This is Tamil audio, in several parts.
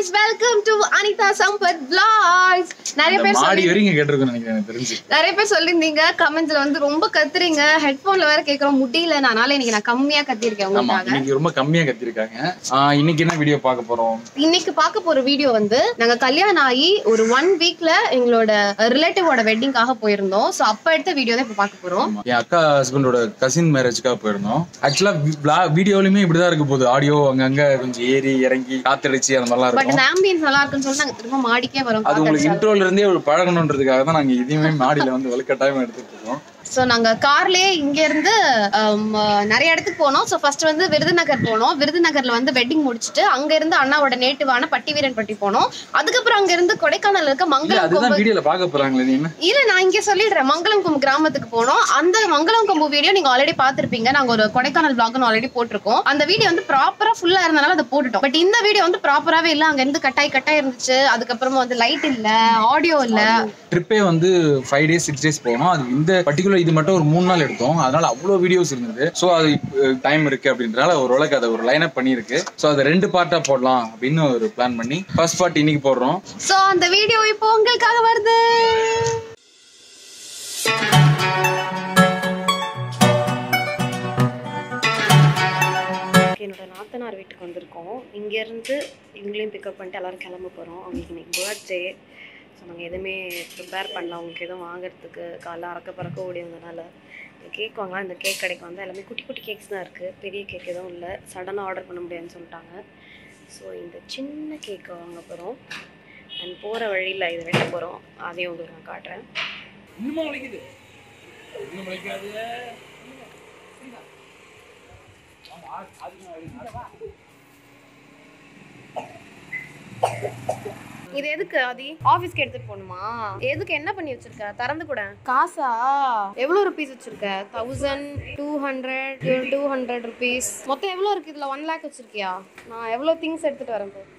guys welcome to Anitha Sampath vlogs நிறைய பேர் மாடி சொல்லி வரைக்கும் கேட்டிருக்கோம் நினைக்கிறேன் எனக்கு தெரிஞ்சு நிறைய பேர் சொல்லியிருந்தீங்க கமெண்ட்ஸ்ல வந்து ரொம்ப கத்துறீங்க ஹெட்போன்ல வேற கேக்குறோம் முடியல அதனால இன்னைக்கு நான் கம்மியா கத்திருக்கேன் ஆமா உங்களுக்காக இன்னைக்கு ரொம்ப கம்மியா கத்திருக்காங்க ஆஹ் இன்னைக்கு என்ன வீடியோ பார்க்க போறோம் இன்னைக்கு பார்க்க போற வீடியோ வந்து நாங்க கல்யாணம் ஆகி ஒரு ஒன் வீக்ல எங்களோட ரிலேட்டிவோட வெட்டிங்காக போயிருந்தோம் சோ அப்ப எடுத்த வீடியோ தான் இப்ப பார்க்க போறோம் ஆமா. என் அக்கா ஹஸ்பண்டோட கசின் மேரேஜ்க்காக போயிருந்தோம் ஆக்சுவலா வீடியோலயுமே இப்படிதான் இருக்க போகுது ஆடியோ அங்கங்க கொஞ்சம் ஏறி இறங்கி காத்தடிச்சு அந்த மாதிரிலாம் பட் இருக்கும் இந்த ஆம்பியன்ஸ் நல்லா இருக்குன்னு சொல்லிட்டு நாங்க திரும்ப மாடிக்கே வரோம் அது உங்களுக்கு இன்ட்ரோல இருந்தே ஒரு பழகணுன்றதுக்காக தான் நாங்க இதையுமே மாடியில வந்து வலுக்கட்டாயமா எடுத்துட்டு இருக்கோம் சோ நாங்க கார்லயே இங்க இருந்து ஆம், நிறைய இடத்துக்கு போனோம் சோ ஃபர்ஸ்ட் வந்து விருதுநகர் போனோம் விருதுநகர்ல வந்து வெட்டிங் முடிச்சிட்டு அங்க இருந்து அண்ணாவோட நேட்டிவான பட்டி வீரன்பட்டி போனோம் அதுக்கப்புறம் அங்க இருந்து கொடைக்கானல் இருக்க இல்ல மங்களம் அதுதான் கொம்பு வீடியோல பார்க்க போறாங்களே நீ என்ன இல்ல நான் இங்க சொல்லிடுறேன் மங்களம் கொம்பு கிராமத்துக்கு போனோம் அந்த மங்களம் கொம்பு வீடியோ நீங்க ஆல்ரெடி பாத்திருப்பீங்க நாங்க ஒரு கொடைக்கானல் பிளாக்னு ஆல்ரெடி போட்டிருக்கோம் அந்த வீடியோ வந்து ப்ராப்பரா ஃபுல்லா இருந்தனால அதை போட்டுட்டோம் பட் இந்த வீடியோ வந்து ப்ராப்பராவே இல்ல அங்க இருந்து கட்டாய் கட்டாய் இருந்துச்சு அதுக்கப்புறமா வந்து லைட் இல்ல ஆடியோ இல்ல ட்ரிப்பே வந்து ஃபைவ் டேஸ் சிக்ஸ் டேஸ் போனோம் அது இந்த பர்டிகுலர் இது மட்டும் ஒரு மூணு நாள் எடுத்தோம் அதனால அவ்வளோ வீடியோஸ் இருந்தது ஸோ அது டைம் இருக்கு அப்படின்றனால ஓரளவுக்கு அதை ஒரு லைன் அப் பண்ணியிருக்கு ஸோ அதை ரெண்டு பார்ட்டா போடலாம் அப்படின்னு ஒரு பிளான் பண்ணி ஃபர்ஸ்ட் பார்ட் இன்னைக்கு போடுறோம் சோ அந்த வீடியோ இப்போ உங்களுக்காக வருது என்னோட நாத்தனார் வீட்டுக்கு வந்திருக்கோம் இங்கேருந்து இவங்களையும் பிக்கப் பண்ணிட்டு எல்லாரும் கிளம்ப போகிறோம் அவங்களுக்கு இன்னைக்கு பர்த்டே ஸோ நாங்கள் எதுவுமே ப்ரிப்பேர் பண்ணல அவங்களுக்கு எதுவும் வாங்குறதுக்கு காலைல அறக்க பறக்க ஓடி வந்தனால இந்த கேக் வாங்கலாம் இந்த கேக் கடைக்கு வந்து எல்லாமே குட்டி குட்டி கேக்ஸ் தான் இருக்குது பெரிய கேக் எதுவும் இல்லை சடனாக ஆர்டர் பண்ண முடியாதுன்னு சொல்லிட்டாங்க ஸோ இந்த சின்ன கேக்கை வாங்க போகிறோம் அண்ட் போகிற வழியில் இதை வெட்ட போகிறோம் அதையும் உங்களுக்கு நான் காட்டுறேன் இது எதுக்கு ஆதி ஆபீஸ்க்கு எடுத்துட்டு போகணுமா எதுக்கு என்ன பண்ணி வச்சிருக்க திறந்து கூட காசா எவ்வளவு ருபீஸ் வச்சிருக்க thousand two hundred two hundred rupees மொத்தம் எவ்வளவு இருக்கு இதுல ஒன் லேக் வச்சிருக்கியா நான் எவ்வளவு திங்ஸ் எடுத்துட்டு வரேன் போ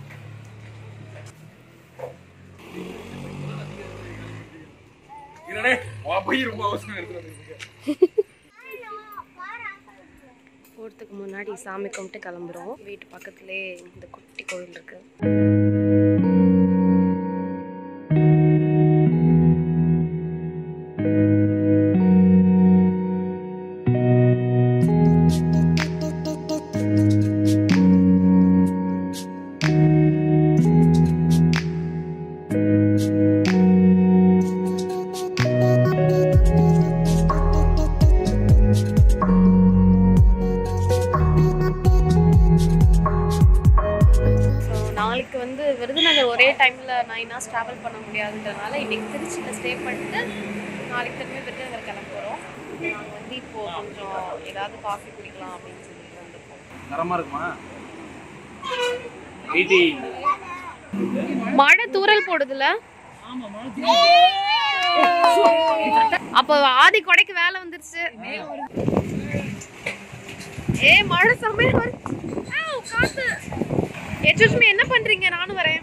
போகிறதுக்கு முன்னாடி சாமி கும்பிட்டு கிளம்புறோம் வீட்டு பக்கத்துலேயே இந்த குட்டி கோவில் இருக்கு ஸோ நாளைக்கு வந்து விருதுநகர் ஒரே டைமில் நைன் ஹவர்ஸ் ட்ராவல் பண்ண முடியாதுன்றனால இன்னைக்கு திருச்சியில் ஸ்டே பண்ணிட்டு நாளைக்கு திரும்பி விருதுநகர் கிளம்ப போகிறோம் நாங்கள் வந்து இப்போ கொஞ்சம் ஏதாவது காஃபி குடிக்கலாம் அப்படின்னு சொல்லிட்டு வந்திருக்கோம் தரமா இருக்குமா மழை தூறல் போடுதுல அப்போ ஆதி கொடைக்கு வேலை வந்துருச்சு ஏ மழை செம்மையா வருது ஆவ், காத்து எச்சுஷ்மி என்ன பண்றீங்க நானும் வரேன்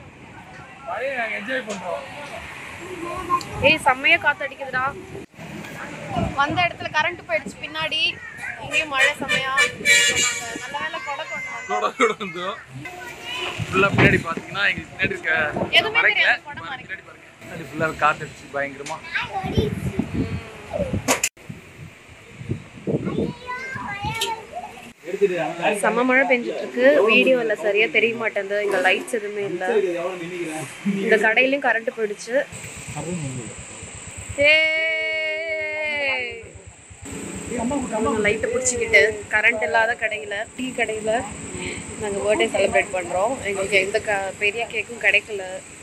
ஏய் செம்மையா காத்து அடிக்குதுடா வந்த இடத்துல கரண்ட் போயிடுச்சு பின்னாடி இங்கேயும் மழை செம்மையா So, நாங்க நல்ல வேலை கொடை கொண்டு வந்தோம் ஃபுல்லா பின்னாடி பாத்தீங்கன்னா எங்க பின்னாடி இருக்க எதுவுமே தெரியாது கொடை மாதிரி பின்னாடி பாருங்க பின்னாடி ஃபுல்லா காத்தடிச்சு பயங்கரமா செம்ம மழை பெஞ்சிட்டு இருக்கு வீடியோல சரியா தெரிய மாட்டேங்குது இங்க லைட்ஸ் எதுவுமே இல்ல இந்த கடையிலயும் கரண்ட் போயிடுச்சு லைட்டை பிடிச்சிக்கிட்டு கரண்ட் இல்லாத கடையில டீ கடையில நாங்க பர்த்டே செலிப்ரேட் பண்றோம் எங்களுக்கு எந்த க பெரிய கேக்கும் கிடைக்கல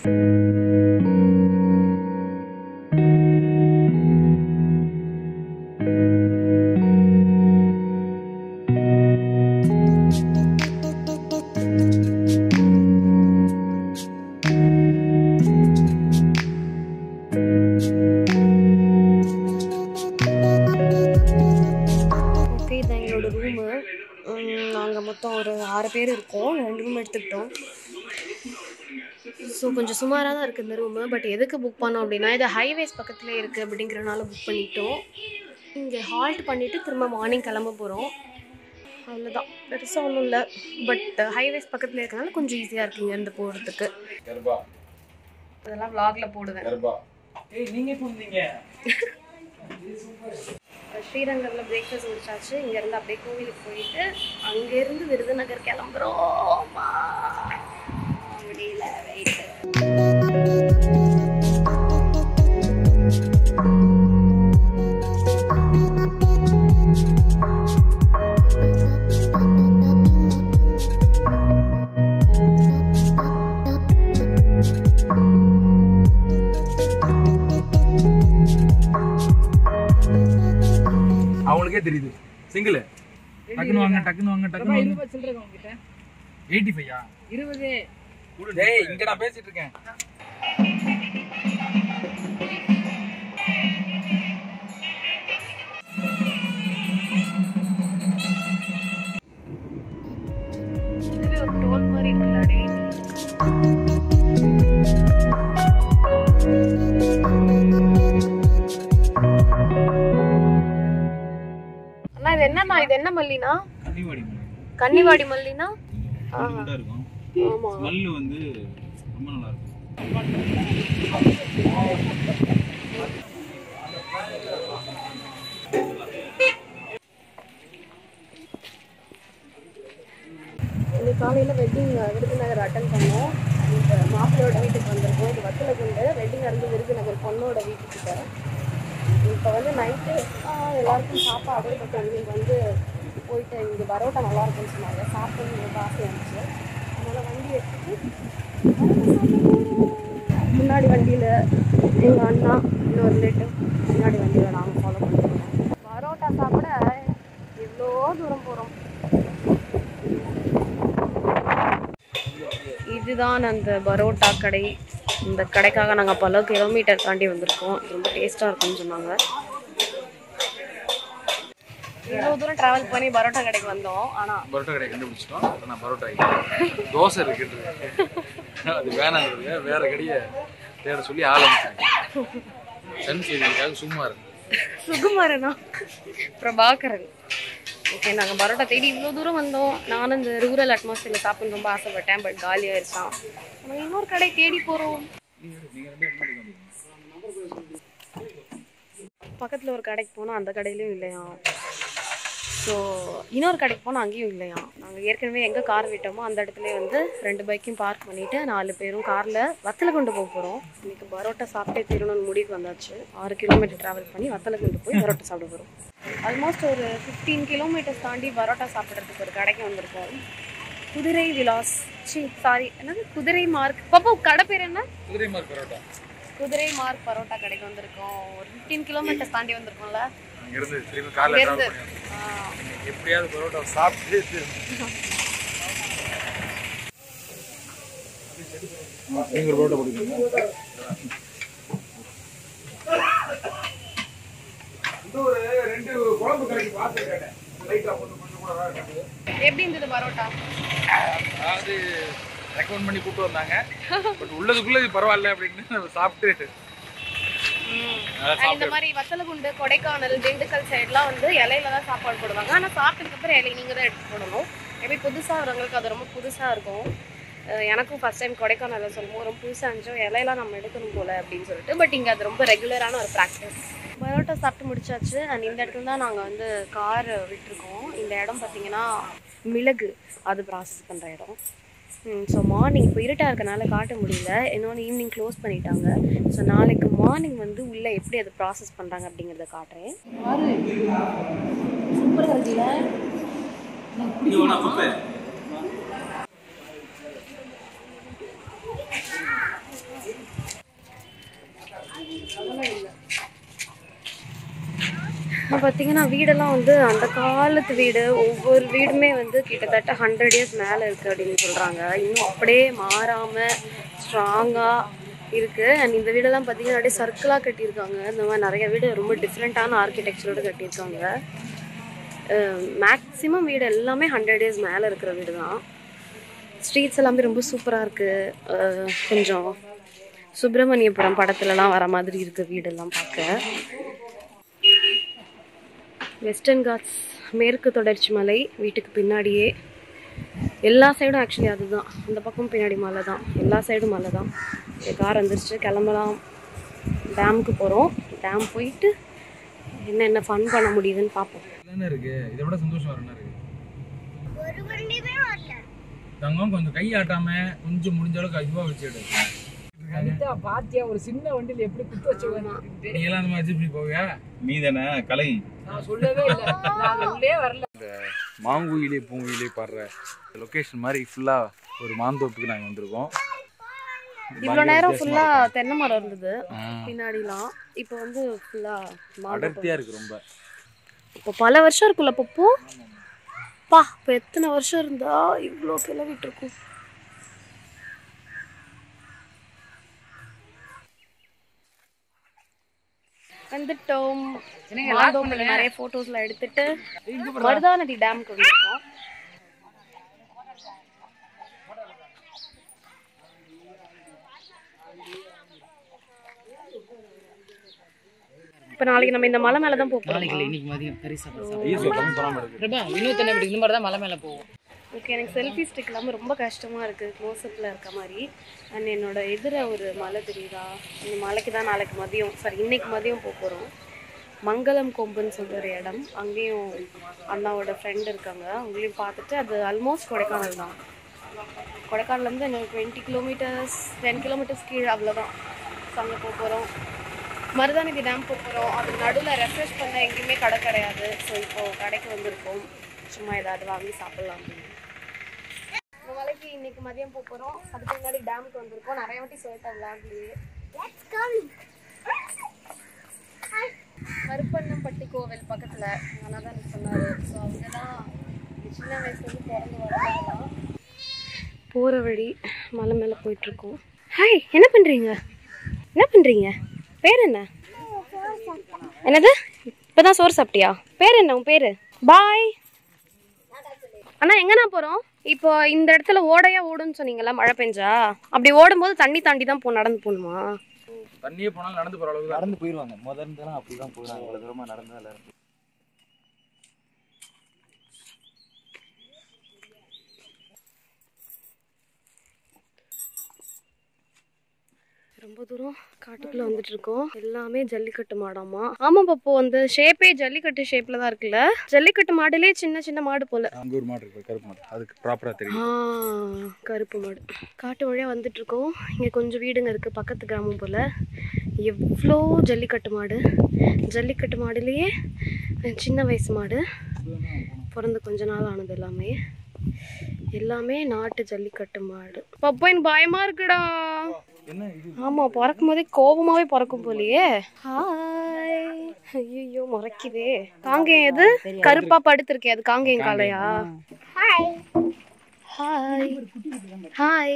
ஓகே இதான் எங்களோட ரூமு நாங்கள் மொத்தம் ஒரு ஆறு பேர் இருக்கோம் ரெண்டு ரூம் எடுத்துக்கிட்டோம் ஸோ கொஞ்சம் சுமாராக தான் இருக்குது இந்த ரூமு பட் எதுக்கு புக் பண்ணோம் அப்படின்னா இது ஹைவேஸ் பக்கத்துலேயே இருக்குது அப்படிங்கிறனால புக் பண்ணிட்டோம் இங்கே ஹால்ட் பண்ணிவிட்டு திரும்ப மார்னிங் கிளம்ப போகிறோம் அவ்வளோதான் பெருசாக ஒன்றும் இல்லை பட் ஹைவேஸ் பக்கத்தில் இருக்கனால கொஞ்சம் ஈஸியாக இருக்கு இங்கேருந்து போகிறதுக்கு கர்ப்பா அதெல்லாம் vlogல போடுவேன் கர்ப்பா ஏய் நீங்க எப்போ வந்தீங்க ஸ்ரீரங்கத்தில் பிரேக்ஃபாஸ்ட் முடிச்சாச்சு இங்கேருந்து அப்படியே கோவிலுக்கு போயிட்டு அங்கேருந்து விருதுநகர் கிளம்புறோமா முடியல வெயிட் அவங்களுக்கே தெரியுது சிங்கிள் டக்குன்னு வாங்க டக்குன்னு வாங்க டக்குன்னு வாங்க சொல்றேன் உங்ககிட்ட எயிட்டி ஃபைவா இருபது டேய் இங்க நான் பேசிட்டு இருக்கேன் இதுவே ஒரு டோல் மாதிரி இருக்குல்ல டேய் அண்ணா இது என்னண்ணா இது என்ன மல்லினா கன்னிவாடி கன்னிவாடி மல்லினா கொஞ்சம் இருக்கும் ஆமா ஸ்மெல் வந்து ரொம்ப நல்லா இருக்கும் இன்னைக்கு காலையில் வெட்டிங் விருதுநகர் அட்டன் பண்ணோம் இந்த மாப்பிள்ளையோட வீட்டுக்கு வந்திருக்கோம் இது வத்தல குண்டு வெட்டிங் இருந்து விருதுநகர் பொண்ணோட வீட்டுக்கிட்ட இப்போ வந்து நைட்டு எல்லாருக்கும் சாப்பாடு பட் எங்களுக்கு வந்து போயிட்டு இங்கே பரோட்டா நல்லா இருக்குன்னு சொன்னாங்க சாப்பிடணும் ரொம்ப ஆசை இருந்துச்சு அதனால் வண்டி எடுத்துட்டு பரோட்டா சாப்பிட போறோம். முன்னாடி வண்டியில் எங்கள் அண்ணா இன்னொரு ரிலேட்டிவ் முன்னாடி வண்டியில் நாங்கள் ஃபாலோ பண்ணிருக்கோம் பரோட்டா சாப்பிட எவ்வளோ தூரம் போகிறோம் இதுதான் அந்த பரோட்டா கடை இந்த கடைக்காக நாங்கள் பல கிலோமீட்டர் தாண்டி வந்திருக்கோம் இது ரொம்ப டேஸ்ட்டாக இருக்கும்னு சொன்னாங்க இவ்வளோ தூரம் ட்ராவல் பண்ணி பரோட்டா கடைக்கு வந்தோம் ஆனால் பரோட்டா கடை கண்டுபிடிச்சிட்டோம் இப்ப நான் பரோட்டா ஆகிட்டேன் தோசை இருக்குன்றது அது வேணாங்கிறது வேற கடையை தேட சொல்லி ஆரம்பிச்சிருக்கேன் சன் செய்திக்காக சும்மா இருக்கு சுகுமாரனா பிரபாகரன் ஓகே நாங்கள் பரோட்டா தேடி இவ்வளோ தூரம் வந்தோம் நானும் இந்த ரூரல் அட்மாஸ்பியரில் சாப்பிடணும்னு ரொம்ப ஆசைப்பட்டேன் பட் காலி ஆயிடுச்சான் நாங்கள் இன்னொரு கடை தேடி போகிறோம் பக்கத்தில் ஒரு கடைக்கு போனோம் அந்த கடையிலையும் இல்லையா ஸோ இன்னொரு கடைக்கு போனால் அங்கேயும் இல்லையா நாங்கள் ஏற்கனவே எங்கே கார் விட்டோமோ அந்த இடத்துல வந்து ரெண்டு பைக்கையும் பார்க் பண்ணிவிட்டு நாலு பேரும் காரில் வத்தலை கொண்டு போக போகிறோம் இன்னைக்கு பரோட்டா சாப்பிட்டே தீரணும்னு முடிவுக்கு வந்தாச்சு ஆறு கிலோமீட்டர் ட்ராவல் பண்ணி வத்தலை கொண்டு போய் பரோட்டா சாப்பிட போகிறோம் ஆல்மோஸ்ட் ஒரு ஃபிஃப்டீன் கிலோமீட்டர்ஸ் தாண்டி பரோட்டா சாப்பிட்றதுக்கு ஒரு கடைக்கு வந்திருக்கோம் குதிரை விலாஸ் சி சாரி என்னது குதிரை மார்க் பாப்பா கடை பேர் என்ன குதிரை மார்க் பரோட்டா குதிரை மார்க் பரோட்டா கடைக்கு வந்திருக்கோம் ஒரு ஃபிஃப்டீன் கிலோமீட்டர்ஸ் தாண்டி வந்திருக்கோம்ல அங்கிருந்து திரும்பி காலைல இங்கேருந்து travel ஆ, பண்ணி எப்படியாவது பரோட்டா சாப்பிட்டு திரும்பி- நீங்க ஒரு பரோட்டா போடுவீங்க ரெண்டு குழம்பு கடைக்கு பார்த்து கேட்டேன் லைட்டா ஒன்று கொஞ்சம் கூட வேற எப்படி இருந்தது பரோட்டா அதாவது ரெக்கமெண்ட் பண்ணி கூப்பிட்டு வந்தாங்க பட் உள்ளதுக்குள்ள இது பரவாயில்ல அப்படின்னு நம்ம சாப்பிட்டு நல்லா And இந்த மாதிரி வத்தலகுண்டு கொடைக்கானல் திண்டுக்கல் சைட்லாம் வந்து இலையில தான் சாப்பாடு போடுவாங்க ஆனால் சாப்பிட்டதுக்கு அப்புறம் இலை நீங்கள் தான் எடுத்து போடணும் மேபி புதுசாக வரவங்களுக்கு அது ரொம்ப புதுசாக இருக்கும் அஹ் எனக்கும் ஃபர்ஸ்ட் டைம் கொடைக்கானலில் சொல்லும்போது ரொம்ப புதுசாக இருந்துச்சோ இலையெல்லாம் நம்ம எடுக்கணும் போல அப்படின்னு சொல்லிட்டு பட் இங்கே அது ரொம்ப ரெகுலரான ஒரு ப்ராக்டிஸ் பரோட்டா சாப்பிட்டு முடிச்சாச்சு அண்ட் இந்த இடத்துல தான் நாங்கள் வந்து கார் விட்டுருக்கோம் இந்த இடம் பார்த்தீங்கன்னா மிளகு அது ப்ராசஸ் பண்ணுற இடம் ஸோ மார்னிங் இப்போ இருட்டாக இருக்கனால காட்ட முடியல இன்னொன்று ஈவினிங் க்ளோஸ் பண்ணிட்டாங்க ஸோ நாளைக்கு மார்னிங் வந்து உள்ளே எப்படி அதை ப்ராசஸ் பண்ணுறாங்க அப்படிங்கிறத காட்டுறேன் சூப்பராக இருக்குல்ல இப்போ பார்த்தீங்கன்னா வீடெல்லாம் வந்து அந்த காலத்து வீடு ஒவ்வொரு வீடுமே வந்து கிட்டத்தட்ட ஹண்ட்ரட் இயர்ஸ் மேலே இருக்குது அப்படின்னு சொல்கிறாங்க இன்னும் அப்படியே மாறாமல் ஸ்ட்ராங்காக இருக்குது அண்ட் இந்த வீடெல்லாம் பார்த்தீங்கன்னா அப்படியே சர்க்கிளாக கட்டியிருக்காங்க இந்த மாதிரி நிறைய வீடு ரொம்ப டிஃப்ரெண்ட்டான ஆர்கிடெக்சரோடு கட்டியிருக்காங்க மேக்ஸிமம் வீடு எல்லாமே ஹண்ட்ரட் இயர்ஸ் மேலே இருக்கிற வீடு தான் ஸ்ட்ரீட்ஸ் எல்லாமே ரொம்ப சூப்பராக இருக்குது கொஞ்சம் சுப்பிரமணியபுரம் படத்துலலாம் வர மாதிரி இருக்குது வீடெல்லாம் பார்க்க வெஸ்டர்ன் காட்ஸ் மேற்கு தொடர்ச்சி மலை வீட்டுக்கு பின்னாடியே எல்லா சைடும் ஆக்சுவலி அதுதான் அந்த பக்கம் பின்னாடி மலை தான் எல்லா சைடும் மலை தான் கார் வந்துருச்சு கிளம்பலாம் டேமுக்கு போகிறோம் டேம் போயிட்டு என்னென்ன ஃபன் பண்ண முடியுதுன்னு பார்ப்போம் என்ன இருக்கு இதை விட சந்தோஷம் வர என்ன இருக்கு தங்கம் கொஞ்சம் கை ஆட்டாம கொஞ்சம் முடிஞ்ச அளவுக்கு இதுவா வச்சு எடு அனிதா பாத்தியா ஒரு சின்ன வண்டியில எப்படி குத்து வச்சுக்கணும் நீ எல்லாம் அந்த மாதிரி இப்படி போவியா நீ தானே கலை நான் சொல்லவே இல்லை நான் உள்ளே வரல மாங்குயிலே பூங்குயிலே பாடுற லொக்கேஷன் மாதிரி ஃபுல்லா ஒரு மாந்தோப்புக்கு நாங்கள் வந்திருக்கோம் இவ்வளோ நேரம் ஃபுல்லாக தென்னை மரம் இருந்தது பின்னாடிலாம் இப்போ வந்து ஃபுல்லாக அடர்த்தியா இருக்கு ரொம்ப இப்போ பல வருஷம் இருக்குல்ல பப்பு பா இப்போ எத்தனை வருஷம் இருந்தா இவ்வளோ கிளவிட்டு இருக்கும் வந்துட்டோம் மாந்தோப்புல நிறைய போட்டோஸ்ல எடுத்துட்டு மருதாநதி டேமுக்கு வந்திருக்கோம் இப்போ நாளைக்கு நம்ம இந்த மலை மேலே தான் போக நாளைக்கு இல்லை போகிறோம் இன்னைக்கு மதியம் கறி சாப்பிட ஐயோ சொல்லாம சொல்லாம இருக்கு பிரபா வினோத் என்ன வீட்டுக்கு இந்த மாதிரி தான் மலை மேலே போவோம் ஓகே எனக்கு செல்ஃபி ஸ்டிக் இல்லாமல் ரொம்ப கஷ்டமாக இருக்குது க்ளோஸ்அப்பில் இருக்க மாதிரி அண்ட் என்னோட எதிர ஒரு மலை தெரியுதா இந்த மலைக்கு தான் நாளைக்கு மதியம் சாரி இன்னைக்கு மதியம் போக போகிறோம் மங்களம் கொம்புன்னு சொல்கிற ஒரு இடம் அங்கேயும் அண்ணாவோட ஃப்ரெண்ட் இருக்காங்க அவங்களையும் பார்த்துட்டு அது ஆல்மோஸ்ட் கொடைக்கானல் தான் கொடைக்கானல்லேருந்து எனக்கு டுவெண்ட்டி கிலோமீட்டர்ஸ் டென் கிலோமீட்டர்ஸ் கீழே அவ்வளோதான் ஸோ அங்கே போக போகிறோம் மருதாநிதி டேம் போக போகிறோம் அது நடுவில் ரெஃப்ரெஷ் பண்ண எங்கேயுமே கடை கிடையாது ஸோ இப்போது கடைக்கு வந்திருக்கோம் சும்மா ஏதாவது வாங்கி சாப்பிட்லாம் அப்படின்னு இந்த மலைக்கு இன்னைக்கு மதியம் போக போகிறோம் அதுக்கு முன்னாடி டேமுக்கு வந்திருக்கோம் நிறைய வாட்டி சொல்லிட்டேன் விளாக்லேயே கருப்பண்ணம்பட்டி கோவில் பக்கத்தில் அண்ணா தான் எனக்கு சொன்னார் ஸோ அவங்க தான் சின்ன வயசுலேருந்து பிறந்து வளர்ந்தாங்களாம் போகிற வழி மலை மேலே போயிட்டுருக்கோம் ஹாய் என்ன பண்ணுறீங்க என்ன பண்ணுறீங்க பேர் என்ன என்னது இப்போ தான் சோறு சாப்பிட்டியா பேர் என்ன உன் பேர் பாய் அண்ணா எங்கண்ணா போகிறோம் இப்போ இந்த இடத்துல ஓடையா ஓடுன்னு சொன்னீங்கல்ல மழை பெஞ்சா அப்படி ஓடும்போது தண்ணி தாண்டி தான் போ நடந்து போகணுமா தண்ணியே போனாலும் நடந்து போற அளவுக்கு தான் நடந்து போயிடுவாங்க முதல்ல அப்படிதான் போயிடுவாங்க இவ்வளவு தூரமா நடந்தா எல்லாரும் ரொம்ப தூரம் காட்டுக்குள்ள வந்துட்டு இருக்கோம் எல்லாமே ஜல்லிக்கட்டு மாடாமா ஆமா பாப்போ அந்த ஷேப்பே ஜல்லிக்கட்டு ஷேப்ல தான் இருக்குல்ல ஜல்லிக்கட்டு மாடுலே சின்ன சின்ன மாடு போல அங்க ஒரு மாடு இருக்கு கருப்பு மாடு அதுக்கு ப்ராப்பரா தெரியும் ஆ கருப்பு மாடு காட்டு வழியா வந்துட்டு இருக்கோம் இங்க கொஞ்சம் வீடுங்க இருக்கு பக்கத்து கிராமம் போல எவ்வளோ ஜல்லிக்கட்டு மாடு ஜல்லிக்கட்டு மாடுலயே சின்ன வயசு மாடு பிறந்து கொஞ்ச நாள் ஆனது எல்லாமே எல்லாமே நாட்டு ஜல்லிக்கட்டு மாடு பப்பா எனக்கு பயமா இருக்குடா என்ன இது ஆமா பிறக்கும் போதே கோபமாவே பிறக்கும் போலயே ஹாய் ஐயோ முறைக்குதே காங்கேயம் எது கருப்பா படுத்திருக்கே அது காங்கேயம் காளையா ஹாய் ஹாய் ஹாய்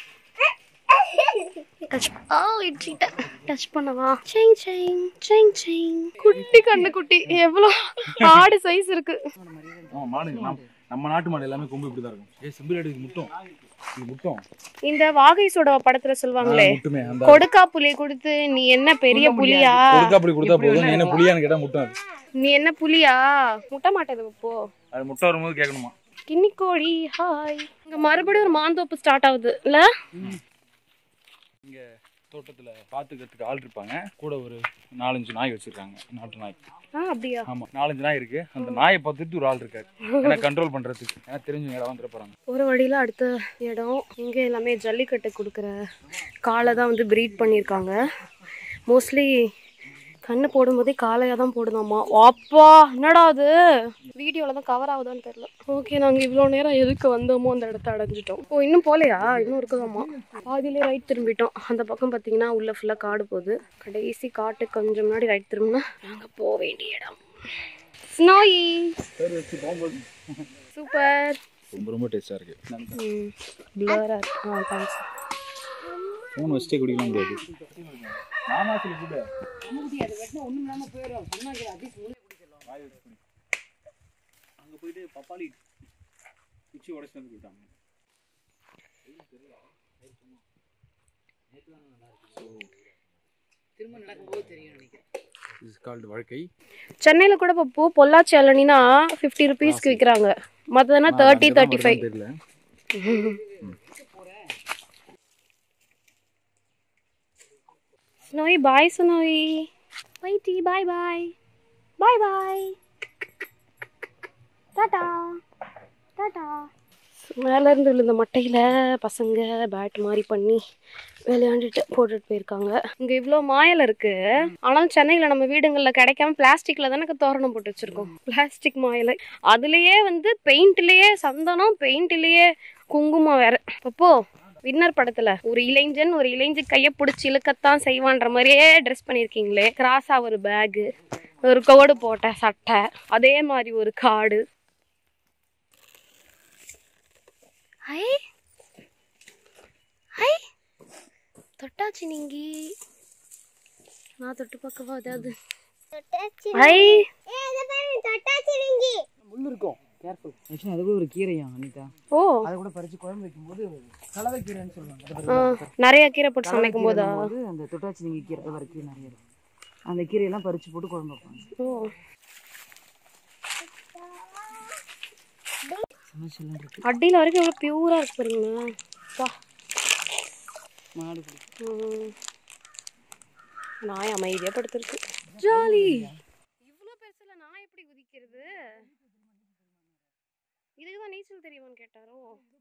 டச் ஆ இட்சிட்டேன் டச் பண்ணவா செங் செங் செங் செங் குட்டி கண்ணு குட்டி எவ்வளோ ஆடு சைஸ் இருக்கு ஆமா மாடு நம்ம- நம்ம நாட்டு மாடு எல்லாமே கொம்பு இப்படி தான் இருக்கும் ஏய் சிம்பிள் இது முட்டும் இது முட்டும் இந்த வாகை சுடவ படத்துல சொல்லுவாங்களே முட்டுமே அந்த கொடுக்கா புலி கொடுத்து நீ என்ன பெரிய புலியா கொடுக்க அப்படி கொடுத்தா போதும் நீ என்ன புளியான்னு கேட்டா முட்டும் அது நீ என்ன புலியா முட்ட மாட்டேது போ அது முட்டை வரும்போது கேட்கணுமா கின்னி கோழி ஹாய் இங்க மறுபடியும் ஒரு மாந்தோப்பு ஸ்டார்ட் ஆகுது இல்ல இங்க தோட்டத்துல பாத்துக்கிறதுக்கு ஆள் இருப்பாங்க கூட ஒரு நாலஞ்சு நாய் வச்சிருக்காங்க நாட்டு நாய் ஆ அப்படியா ஆமா நாலஞ்சு நாய் இருக்கு அந்த நாயை பார்த்துட்டு ஒரு ஆள் இருக்காரு ஏன்னா கண்ட்ரோல் பண்றதுக்கு ஏன்னா தெரிஞ்சு யாராவது வந்துட போறாங்க ஒரு வழியில அடுத்த இடம் இங்க எல்லாமே ஜல்லிக்கட்டு கொடுக்குற காளை தான் வந்து ப்ரீட் பண்ணியிருக்காங்க மோஸ்ட்லி கண்ணு போடும்போதே காளையாக தான் போடுதாம்மா அப்பா என்னடா அது வீடியோவில் தான் கவர் ஆகுதான்னு தெரில ஓகே நாங்கள் இவ்வளோ நேரம் எதுக்கு வந்தோமோ அந்த இடத்த அடைஞ்சிட்டோம் ஓ இன்னும் போகலையா இன்னும் இருக்குதாம்மா பாதியிலே ரைட் திரும்பிட்டோம் அந்த பக்கம் பார்த்தீங்கன்னா உள்ள ஃபுல்லாக காடு போகுது கடைசி காட்டு கொஞ்சம் முன்னாடி ரைட் திரும்பினா நாங்கள் போக வேண்டிய இடம் ஸ்னோயி சூப்பர் ரொம்ப ரொம்ப டேஸ்டா இருக்கு ம் பிளரா இருக்கு ஆ தேங்க்ஸ் ஃபோன் வச்சுட்டே குடிக்கலாம் முடியாது மாமா சொல்லி கூட அங்க போயிட்டு பப்பாளி குச்சி உடச்சு வந்து போயிட்டாங்க திரும்ப நடக்கும்போது தெரியும் நினைக்கிறேன் இஸ் கால்டு வாழ்க்கை சென்னையில் கூட இப்போ பூ பொள்ளாச்சி இளநினா ஃபிஃப்டி ருபீஸ்க்கு விற்கிறாங்க மற்றதுனா தேர்ட்டி தேர்ட்டி ஃபைவ் தெரியல ஸ்னோய் பாய் சுனோய் வைட்டி பாய் பாய் பாய் பாய் டாடா டாடா மேல இருந்து விழுந்த மட்டையில பசங்க பேட் மாதிரி பண்ணி விளையாண்டுட்டு போட்டுட்டு போயிருக்காங்க இங்க இவ்வளோ மாயல் இருக்கு ஆனாலும் சென்னையில நம்ம வீடுங்கள்ல கிடைக்காம பிளாஸ்டிக்ல தானே தோரணம் போட்டு வச்சிருக்கோம் பிளாஸ்டிக் மாயலை அதுலயே வந்து பெயிண்ட்லயே சந்தனம் பெயிண்ட்லயே குங்குமம் வேற அப்போ வின்னர் படத்துல ஒரு இளைஞன் ஒரு இளைஞ கையை பிடிச்சி இழுக்கத்தான் செய்வான்ற மாதிரியே ட்ரெஸ் பண்ணியிருக்கீங்களே கிராஸா ஒரு பேகு ஒரு கோடு போட்ட சட்டை அதே மாதிரி ஒரு காடு ஹை ஹை தொட்டாச்சு நீங்கி நான் தொட்டு பார்க்கவா அதாவது ஹை முள் இருக்கும் கேர்ஃபுல் ஆக்சுவலி அது கூட ஒரு கீரையா அனிதா ஓ அதை கூட பறிச்சு குழம்பு வைக்கும்போது கலவை கீரைன்னு சொல்லுவாங்க ஆ, நிறைய கீரை போட்டு சமைக்கும் போதா போது அந்த தொட்டாச்சி நீங்க கீரை வர கீரை நிறைய இருக்கும் அந்த கீரையெல்லாம் பறிச்சு போட்டு குழம்பு வைப்பாங்க ஓ சமைச்சலாம் இருக்கு அடியில் வரைக்கும் எவ்வளோ பியூராக இருக்கு பாருங்களா வா மாடு பிடிக்கும் ம். நாய் அமைதியாக படுத்திருக்கு ஜாலி இவ்வளோ பெருசுல நான் எப்படி குதிக்கிறது இதுக்கு தான் நீச்சல் தெரியுமான்னு கேட்டாரோ